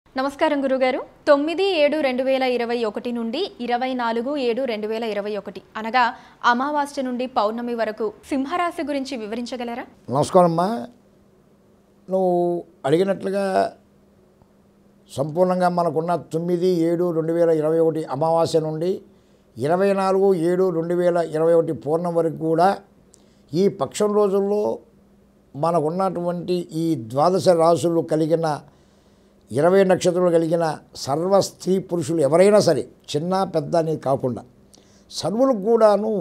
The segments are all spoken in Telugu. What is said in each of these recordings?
నమస్కారం గురుగారు తొమ్మిది ఏడు రెండు వేల ఇరవై ఒకటి నుండి ఇరవై నాలుగు ఏడు రెండు వేల ఇరవై ఒకటి అనగా అమావాస్య నుండి పౌర్ణమి వరకు సింహరాశి గురించి వివరించగలరా నమస్కారం అమ్మా నువ్వు అడిగినట్లుగా సంపూర్ణంగా మనకున్న తొమ్మిది ఏడు రెండు వేల ఇరవై ఒకటి అమావాస్య నుండి ఇరవై నాలుగు ఏడు రెండు వేల ఇరవై ఒకటి పూర్ణం వరకు కూడా ఈ పక్షం రోజుల్లో మనకున్నటువంటి ఈ ద్వాదశ రాసులు కలిగిన ఇరవై నక్షత్రాలు కలిగిన సర్వ స్త్రీ పురుషులు ఎవరైనా సరే చిన్న పెద్ద అనేది కాకుండా సర్వులకు కూడాను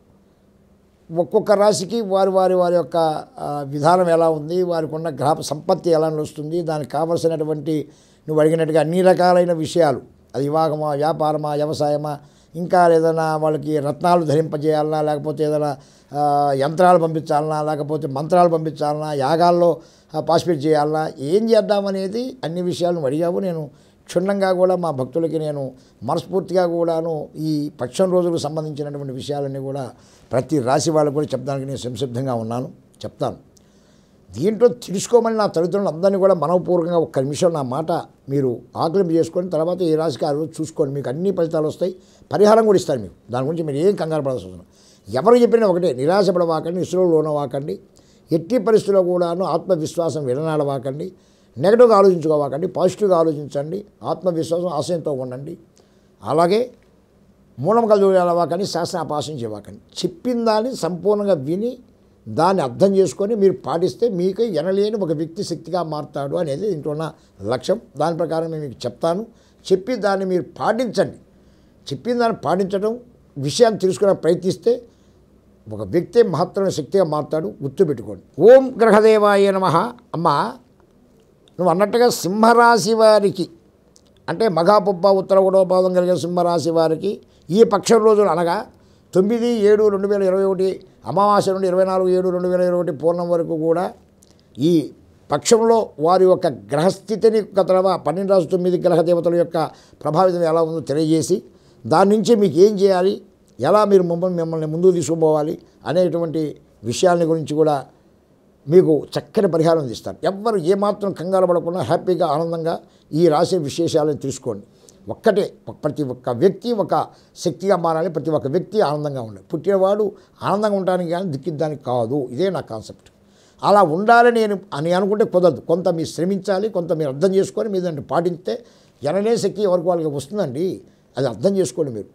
ఒక్కొక్క రాశికి వారి వారి వారి యొక్క ఆ, విధానం ఎలా ఉంది వారికి ఉన్న గ్రహ సంపత్తి ఎలా నడుస్తుంది దానికి కావలసినటువంటి నువ్వు అడిగినట్టుగా అన్ని రకాలైన విషయాలు అది వివాహమా వ్యాపారమా వ్యవసాయమా ఇంకా ఏదైనా వాళ్ళకి రత్నాలు ధరింపజేయాలన్నా లేకపోతే ఏదైనా ఆ, యంత్రాలు పంపించాలన్నా లేకపోతే మంత్రాలు పంపించాలన్నా యాగాల్లో పాసిపేట్ చేయాలన్నా ఏం చేద్దామనేది అన్ని విషయాలు నువ్వు అడిగావు నేను క్షుణ్ణంగా కూడా మా భక్తులకి నేను మనస్ఫూర్తిగా కూడాను ఈ పక్షం రోజులకు సంబంధించినటువంటి విషయాలన్నీ కూడా ప్రతి రాశి వాళ్ళకు కూడా చెప్పడానికి నేను సంసిద్ధంగా ఉన్నాను చెప్తాను దీంట్లో తెలుసుకోమని నా తల్లిదండ్రులు అందరినీ కూడా మనవపూర్వకంగా ఒక్క నిమిషం నా మాట మీరు ఆకలింపు చేసుకొని తర్వాత ఏ రాశికి ఆ రోజు చూసుకోండి మీకు అన్ని ఫలితాలు వస్తాయి పరిహారం కూడా ఇస్తారు మీకు దాని గురించి మీరు ఏం కంగారు పడాల్సి వస్తుంది ఎవరు చెప్పినా ఒకటే నిరాశపడవాకండి ఇసులో లోనవాకండి ఎట్టి పరిస్థితుల్లో కూడాను ఆత్మవిశ్వాసం విడనాడవాకండి నెగటివ్గా ఆలోచించుకోవాకండి పాజిటివ్గా ఆలోచించండి ఆత్మవిశ్వాసం ఆశయంతో ఉండండి అలాగే మూలముగా చూడాలవాకని శాస్త్రం అపాసించేవాకండి చెప్పిన దాన్ని సంపూర్ణంగా విని దాన్ని అర్థం చేసుకొని మీరు పాటిస్తే మీకు ఎనలేని ఒక వ్యక్తి శక్తిగా మారుతాడు అనేది దీంట్లో ఉన్న లక్ష్యం దాని ప్రకారం నేను మీకు చెప్తాను చెప్పి దాన్ని మీరు పాటించండి చెప్పిన దాన్ని పాటించడం విషయాన్ని తెలుసుకునే ప్రయత్నిస్తే ఒక వ్యక్తి మహత్తరమైన శక్తిగా మారుతాడు గుర్తుపెట్టుకోండి ఓం గ్రహదేవాయ నమ అమ్మ నువ్వు అన్నట్టుగా సింహరాశి వారికి అంటే మఘాపుబ్బ ఉత్తర ఉడవపాదం కలిగిన సింహరాశి వారికి ఈ పక్షం రోజులు అనగా తొమ్మిది ఏడు రెండు వేల ఇరవై ఒకటి అమావాస్య నుండి ఇరవై నాలుగు ఏడు రెండు వేల ఇరవై ఒకటి పూర్ణం వరకు కూడా ఈ పక్షంలో వారి యొక్క గ్రహస్థితిని ఒక తర్వాత పన్నెండు రాసు తొమ్మిది గ్రహ దేవతల యొక్క ప్రభావితం ఎలా ఉందో తెలియజేసి దాని నుంచి మీకు ఏం చేయాలి ఎలా మీరు మమ్మల్ని మిమ్మల్ని ముందుకు తీసుకుపోవాలి అనేటువంటి విషయాల గురించి కూడా మీకు చక్కని పరిహారం ఇస్తారు ఎవ్వరు ఏమాత్రం కంగారు పడకుండా హ్యాపీగా ఆనందంగా ఈ రాశి విశేషాలను తెలుసుకోండి ఒక్కటే ఒక- ప్రతి ఒక్క వ్యక్తి ఒక శక్తిగా మారాలి ప్రతి ఒక్క వ్యక్తి ఆనందంగా ఉండాలి పుట్టినవాడు ఆనందంగా ఉండడానికి కానీ దిక్కిద్దానికి కాదు ఇదే నా కాన్సెప్ట్ అలా ఉండాలని నేను అని అనుకుంటే కుదరదు కొంత మీరు శ్రమించాలి కొంత మీరు అర్థం చేసుకొని మీరు దాన్ని పాటిస్తే ఎనలే శక్తి ఎవరికి వాళ్ళకి వస్తుందండి అది అర్థం చేసుకోండి మీరు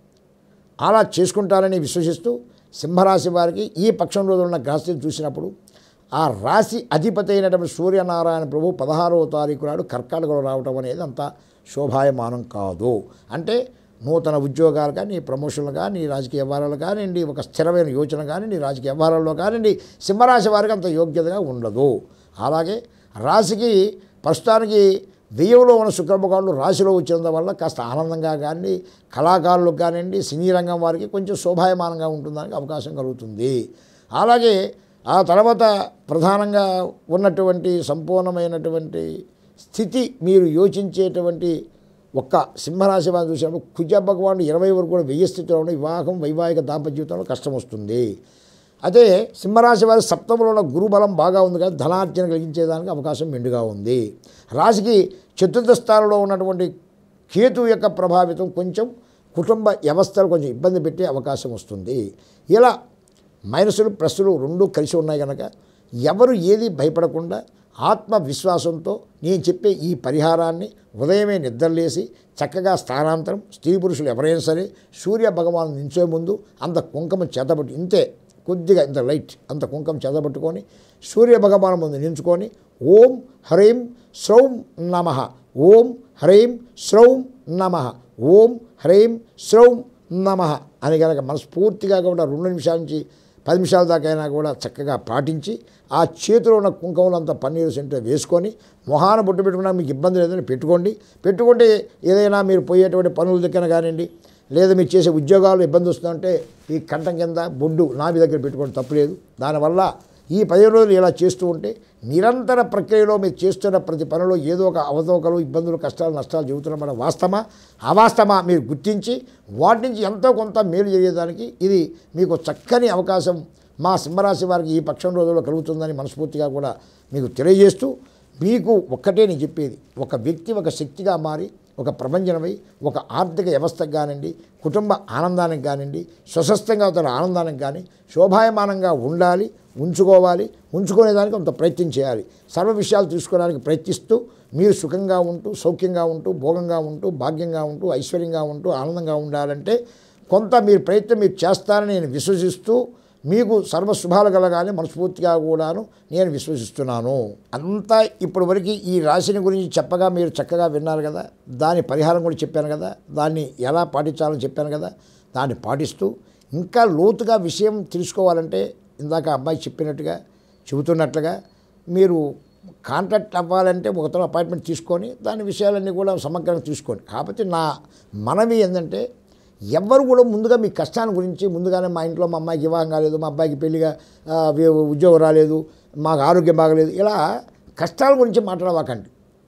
అలా చేసుకుంటారని విశ్వసిస్తూ సింహరాశి వారికి ఈ పక్షం రోజులు ఉన్న గ్రహస్థితి చూసినప్పుడు ఆ రాశి అధిపతి అయినటువంటి సూర్యనారాయణ ప్రభు పదహారవ తారీఖు నాడు కర్కాటకలో రావటం అనేది అంత శోభాయమానం కాదు అంటే నూతన ఉద్యోగాలు కానీ ప్రమోషన్లు కానీ రాజకీయ వ్యవహారాలు కానివ్వండి ఒక స్థిరమైన యోచన కానివ్వండి రాజకీయ వ్యవహారాల్లో కానివ్వండి సింహరాశి వారికి అంత యోగ్యతగా ఉండదు అలాగే రాశికి ప్రస్తుతానికి దెయ్యంలో ఉన్న శుక్రభగవానుడు రాశిలో వచ్చినందు వల్ల కాస్త ఆనందంగా కానీ కళాకారులకు కానివ్వండి సినీ రంగం వారికి కొంచెం శోభాయమానంగా ఉంటుందానికి అవకాశం కలుగుతుంది అలాగే ఆ తర్వాత ప్రధానంగా ఉన్నటువంటి సంపూర్ణమైనటువంటి స్థితి మీరు యోచించేటువంటి ఒక్క సింహరాశి వారిని చూసినప్పుడు కుజ భగవానుడు ఇరవై వరకు కూడా వెయ్యి స్థితిలో ఉన్న వివాహం వైవాహిక దాంపత్య జీవితంలో కష్టం వస్తుంది అదే సింహరాశి వారి సప్తములో ఉన్న గురుబలం బాగా ఉంది కదా ధనార్జన కలిగించేదానికి అవకాశం మెండుగా ఉంది రాశికి చతుర్థ స్థానంలో ఉన్నటువంటి కేతు యొక్క ప్రభావితం కొంచెం కుటుంబ వ్యవస్థలు కొంచెం ఇబ్బంది పెట్టే అవకాశం వస్తుంది ఇలా మైనసులు ప్లస్సులు రెండూ కలిసి ఉన్నాయి కనుక ఎవరు ఏది భయపడకుండా ఆత్మవిశ్వాసంతో నేను చెప్పే ఈ పరిహారాన్ని ఉదయమే నిద్రలేసి చక్కగా స్థానాంతరం స్త్రీ పురుషులు ఎవరైనా సరే సూర్య భగవాను నించే ముందు అంత కుంకుమ చేతబట్టి ఇంతే కొద్దిగా ఇంత లైట్ అంత కుంకుమ చేతబట్టుకొని సూర్య భగవాను ముందు నించుకొని ఓం హ్రైం శ్రౌం నమ ఓం హ్రైం శ్రౌం నమ ఓం హ్రైం శ్రౌం నమ అని కనుక మనస్ఫూర్తిగా కూడా రెండు నిమిషాల నుంచి పది నిమిషాల దాకా అయినా కూడా చక్కగా పాటించి ఆ చేతిలో ఉన్న కుంకుమలంతా పన్నీరు సెంటర్ వేసుకొని మొహాన బొట్టు పెట్టుకున్నా మీకు ఇబ్బంది లేదని పెట్టుకోండి పెట్టుకుంటే ఏదైనా మీరు పోయేటువంటి పనుల దగ్గర కానివ్వండి లేదా మీరు చేసే ఉద్యోగాలు ఇబ్బంది వస్తుందంటే ఈ కంఠం కింద బొడ్డు నాభి దగ్గర పెట్టుకోండి తప్పులేదు దానివల్ల ఈ పదిహేను రోజులు ఇలా చేస్తూ ఉంటే నిరంతర ప్రక్రియలో మీరు చేస్తున్న ప్రతి పనిలో ఏదో ఒక అవతవకలు ఇబ్బందులు కష్టాలు నష్టాలు చెబుతున్నమాట వాస్తవమా అవాస్తవమా మీరు గుర్తించి వాటి నుంచి ఎంతో కొంత మేలు జరిగేదానికి ఇది మీకు చక్కని అవకాశం మా సింహరాశి వారికి ఈ పక్షం రోజుల్లో కలుగుతుందని మనస్ఫూర్తిగా కూడా మీకు తెలియజేస్తూ మీకు ఒక్కటే నేను చెప్పేది ఒక వ్యక్తి ఒక శక్తిగా మారి ఒక ప్రపంచమై ఒక ఆర్థిక వ్యవస్థకు కానివ్వండి కుటుంబ ఆనందానికి కానివ్వండి స్వస్థంగా తన ఆనందానికి కానీ శోభాయమానంగా ఉండాలి ఉంచుకోవాలి ఉంచుకునేదానికి కొంత ప్రయత్నం చేయాలి సర్వ విషయాలు తీసుకోవడానికి ప్రయత్నిస్తూ మీరు సుఖంగా ఉంటూ సౌఖ్యంగా ఉంటూ భోగంగా ఉంటూ భాగ్యంగా ఉంటూ ఐశ్వర్యంగా ఉంటూ ఆనందంగా ఉండాలంటే కొంత మీరు ప్రయత్నం మీరు చేస్తారని నేను విశ్వసిస్తూ మీకు సర్వశుభాలు కలగాలి మనస్ఫూర్తిగా కూడాను నేను విశ్వసిస్తున్నాను అంతా ఇప్పటి వరకు ఈ రాశిని గురించి చెప్పగా మీరు చక్కగా విన్నారు కదా దాని పరిహారం కూడా చెప్పాను కదా దాన్ని ఎలా పాటించాలని చెప్పాను కదా దాన్ని పాటిస్తూ ఇంకా లోతుగా విషయం తెలుసుకోవాలంటే ఇందాక అబ్బాయి చెప్పినట్టుగా చెబుతున్నట్లుగా మీరు కాంటాక్ట్ అవ్వాలంటే ఒకతో అపాయింట్మెంట్ తీసుకొని దాని విషయాలన్నీ కూడా సమగ్రంగా తీసుకోండి కాకపోతే నా మనవి ఏంటంటే ఎవ్వరు కూడా ముందుగా మీ కష్టాన్ని గురించి ముందుగానే మా ఇంట్లో మా అమ్మాయికి వివాహం కాలేదు మా అబ్బాయికి పెళ్లిగా ఆ, వి- ఉద్యోగం రాలేదు మాకు ఆరోగ్యం బాగలేదు ఇలా కష్టాల గురించి మాట్లాడవాకండి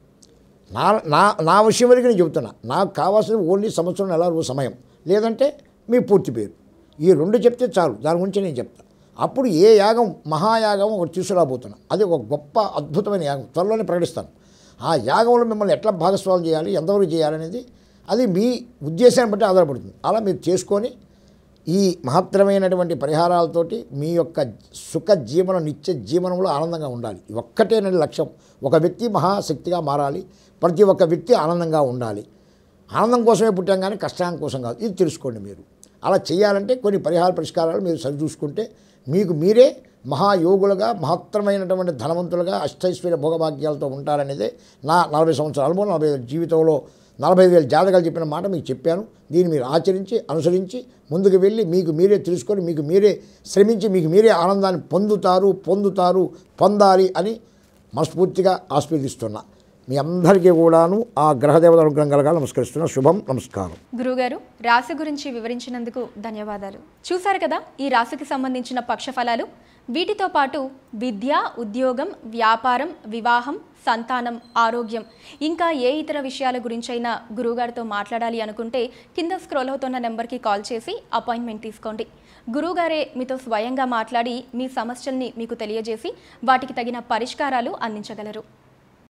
నా నా నా విషయం వరకు నేను చెబుతున్నా నాకు కావాల్సిన ఓన్లీ సంవత్సరం నెల రోజు సమయం లేదంటే మీ పూర్తి పేరు ఈ రెండు చెప్తే చాలు దాని గురించి నేను చెప్తాను అప్పుడు ఏ యాగం మహాయాగం ఒకటి తీసుకురాబోతున్నా అది ఒక గొప్ప అద్భుతమైన యాగం త్వరలోనే ప్రకటిస్తాను ఆ యాగంలో మిమ్మల్ని ఎట్లా భాగస్వామ్యం చేయాలి ఎంతవరకు చేయాలనేది అది మీ ఉద్దేశాన్ని బట్టి ఆధారపడుతుంది అలా మీరు చేసుకొని ఈ మహత్తరమైనటువంటి పరిహారాలతోటి మీ యొక్క సుఖ జీవన నిత్య జీవనంలో ఆనందంగా ఉండాలి ఇది ఒక్కటేనండి లక్ష్యం ఒక వ్యక్తి మహాశక్తిగా మారాలి ప్రతి ఒక్క వ్యక్తి ఆనందంగా ఉండాలి ఆనందం కోసమే పుట్టాం కానీ కష్టాం కోసం కాదు ఇది తెలుసుకోండి మీరు అలా చేయాలంటే కొన్ని పరిహార పరిష్కారాలు మీరు సరిచూసుకుంటే మీకు మీరే మహాయోగులుగా మహత్తరమైనటువంటి ధనవంతులుగా అష్టైశ్వర్య భోగభాగ్యాలతో ఉంటారనేదే నా నలభై సంవత్సరాల అనుభవం నలభై ఐదు జీవితంలో నలభై ఐదు వేల జాతకాలు చెప్పిన మాట మీకు చెప్పాను దీన్ని మీరు ఆచరించి అనుసరించి ముందుకు వెళ్ళి మీకు మీరే తెలుసుకొని మీకు మీరే శ్రమించి మీకు మీరే ఆనందాన్ని పొందుతారు పొందుతారు పొందాలి అని మనస్ఫూర్తిగా ఆస్వాదిస్తున్నా మీ అందరికీ కూడాను ఆ గ్రహదేవత అనుగ్రహం కలగాలి నమస్కరిస్తున్నా శుభం నమస్కారం గురుగారు రాశి గురించి వివరించినందుకు ధన్యవాదాలు చూశారు కదా ఈ రాశికి సంబంధించిన పక్ష ఫలాలు వీటితో పాటు విద్య ఉద్యోగం వ్యాపారం వివాహం సంతానం ఆరోగ్యం ఇంకా ఏ ఇతర విషయాల గురించైనా గురువుగారితో మాట్లాడాలి అనుకుంటే కింద స్క్రోల్ అవుతున్న నెంబర్కి కాల్ చేసి అపాయింట్మెంట్ తీసుకోండి గురువుగారే మీతో స్వయంగా మాట్లాడి మీ సమస్యల్ని మీకు తెలియజేసి వాటికి తగిన పరిష్కారాలు అందించగలరు